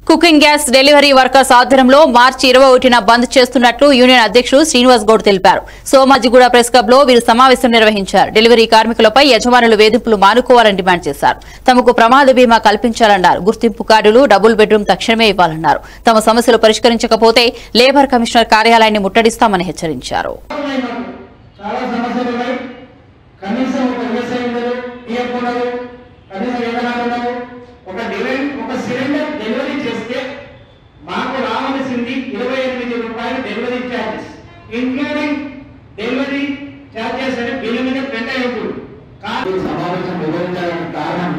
Cooking gas delivery workers ఆధ్వర్యంలో మార్చి ఇరవై ఒకటిన బంద్ చేస్తున్నట్లు యూనియన్ అధ్యక్షుడు శ్రీనివాస్ గౌడ్ తెలిపారు సోమాజిగూడ ప్రెస్ క్లబ్ లో వీరు సమావేశం నిర్వహించారు డెలివరీ కార్మికులపై యజమానులు వేధింపులు మానుకోవాలని డిమాండ్ చేశారు తమకు ప్రమాద బీమా కల్పించాలన్నారు గుర్తింపు కార్డులు డబుల్ బెడ్రూమ్ తక్షణమే ఇవ్వాలన్నారు తమ సమస్యలు పరిష్కరించకపోతే లేబర్ కమిషనర్ కార్యాలయాన్ని ముట్టడిస్తామని హెచ్చరించారు ఉన్నాయి మాకు. చాలా సమస్యలు ఉన్నాయి కనీసం ఒక వ్యవసాయం ఉండదు పిఎఫ్ ఉండదు కనీసం వేతనాలు ఉండవు ఒక డెలివరీ ఒక సిలిండర్ డెలివరీ చేస్తే మాకు రావాల్సింది ఇరవై ఎనిమిది రూపాయలు delivery charges including delivery charges అని బిల్లు మీద ప్రింట్ అయి ఉంటుంది కానీ ఈ సమావేశం నిర్వహించడానికి కారణం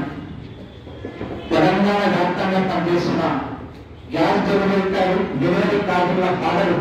తెలంగాణ వ్యాప్తంగా పనిచేస్తున్న గ్యాస్ డెలివరీ కార్డు డెలివరీ కార్డుల పాటలు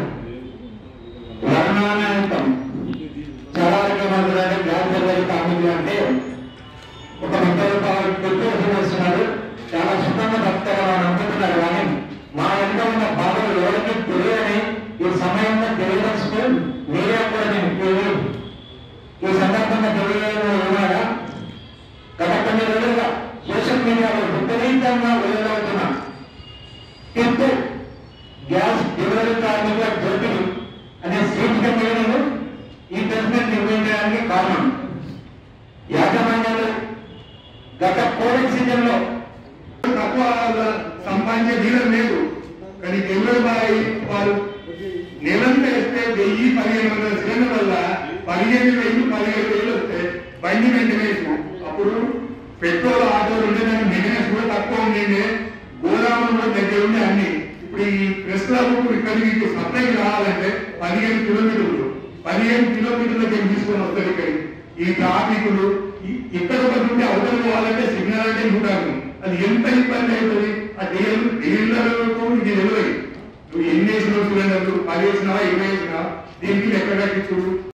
వర్ణానాయుతం చాలా రకమైన గ్యాస్ డెలివరీ కార్డులు అంటే ఒక ముప్పై రూపాయలు పెట్టి వస్తున్నారు చాలా సుఖంగా బతకాలని అనుకుంటున్నారు కానీ మా వెంట ఉన్న బాధలు ఎవరికి తెలియని ఈ సమయంలో తెలియదలుచుకు మీరే కూడా నేను తెలియదు ఈ సందర్భంగా తెలియజేయడం ఏమనగా గత కొన్ని రోజులుగా సోషల్ మీడియాలో విపరీతంగా వెలువడుతున్న టిప్పు గ్యాస్ డెలివరీ కార్మికుల దోపిడీ అనే శీర్షిక మీద నేను ఈ ప్రెస్ మీట్ నిర్వహించడానికి కారణం యాజమాన్యాలు గత కోవిడ్ సీజన్ లో తక్కువ సంపాదించే డీలర్ లేదు కానీ డెలివరీ బాయ్ వారు నెలంతా వేస్తే వెయ్యి పదిహేను వందల సిలిండర్ వల్ల పదిహేను వేలు పదిహేను వేలు వస్తే బండి మెయింటెనెన్స్ అప్పుడు పెట్రోల్ ఆటోలు ఉండే దాని మెయింటెనెన్స్ కూడా తక్కువ ఉండేది గోదాములు కూడా దగ్గర ఉండే అన్ని ఇప్పుడు ఈ ప్రెస్ క్లబ్ ఇక్కడికి సప్లై రావాలంటే పదిహేను కిలోమీటర్లు పదిహేను కిలోమీటర్లకు ఏం తీసుకొని వస్తారు ఇక్కడికి ఈ ట్రాఫిక్లు ఈ- ఇక్కడ ఒకటి ఉంటే అవతల పోవాలంటే సిగ్నల్ అంటే ఉంటాను అది ఎంత ఇబ్బంది అవుతుంది ఆ డీలర్ డీలర్లకు ఇది తెలియదు నువ్వు ఎన్ని వేసినావు సిలిండర్లు పది వేసినావా ఇరవై వేసినావా దీనికి లెక్క కట్టించుడు